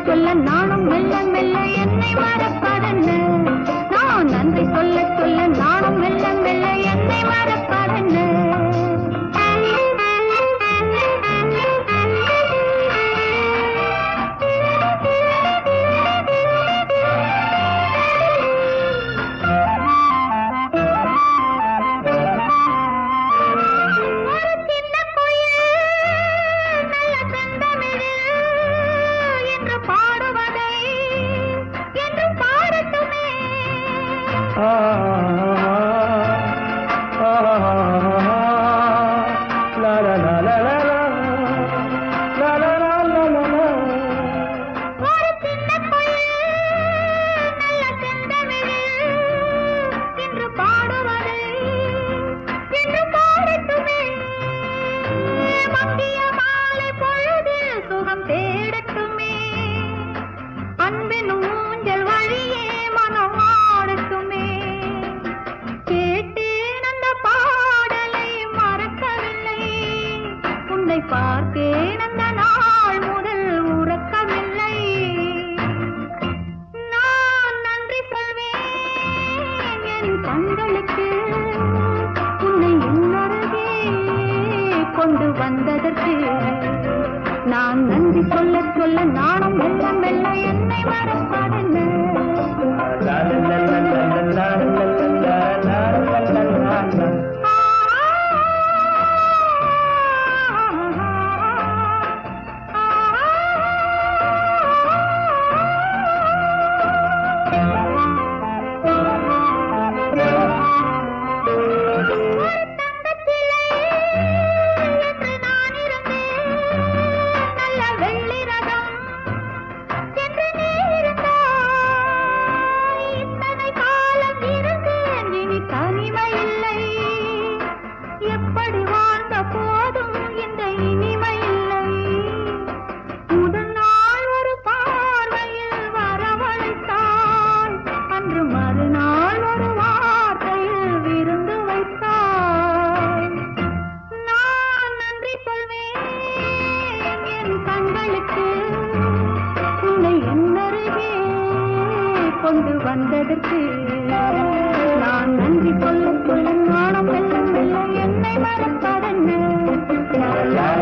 சொல்ல நானும் மெல்ல மெல்ல என்னை மறப்பதென்ன நான் நன்றி சொல்ல சொல்ல நானும் மெல்ல மெல்ல என்னை மறப்பதென்ன ஒரு சின்ன குயில் நல்ல செந்தமிழில் என்று பாடுவதை என்று பாடட்டுமே ஒரு சின்ன குயில் நல்ல செந்தமிழில் என்று பாடுவதை என்று பாடட்டுமே மங்கிய மாலை பொழுதில் சுகம் தேடட்டுமே அன்பின் ஊஞ்சல் வழியே மனம் ஆடட்டுமே கேட்டேன் அந்த பாடலை மறக்கவில்லை உன்னை பார்த்தேன் அந்த நாள் முதல் உறக்கமில்லை நான் நன்றி சொல்வேன் என் கண்களுக்கு உன்னை என்னருகே கொண்டு வந்ததற்கு நான் நன்றி சொல்ல சொல்ல நானும் மெல்ல மெல்ல என்னை மறப்பதென்ன நல்ல வெள்ளி ரகம் என்று நீ இருந்தாய் இத்தனை காலம் இருந்தேன் இனி தனிமை இல்லை எப்படி வாழ்ந்த போதும் இந்த இனிமை இல்லை முதல் நாள் ஒரு பார்வையில் வரவழைத்தாய் அன்று மறுநாள் ஒரு வார்த்தையில் விருந்து வைத்தாய் நான் நன்றி சொல்வேன் என் கண்களுக்கு உன்னை என்னருகே கொண்டு வந்ததற்கு நான் நன்றி சொல்ல சொல்ல நாணம் வெல்ல வெல்ல என்னை மறப்பதென்ன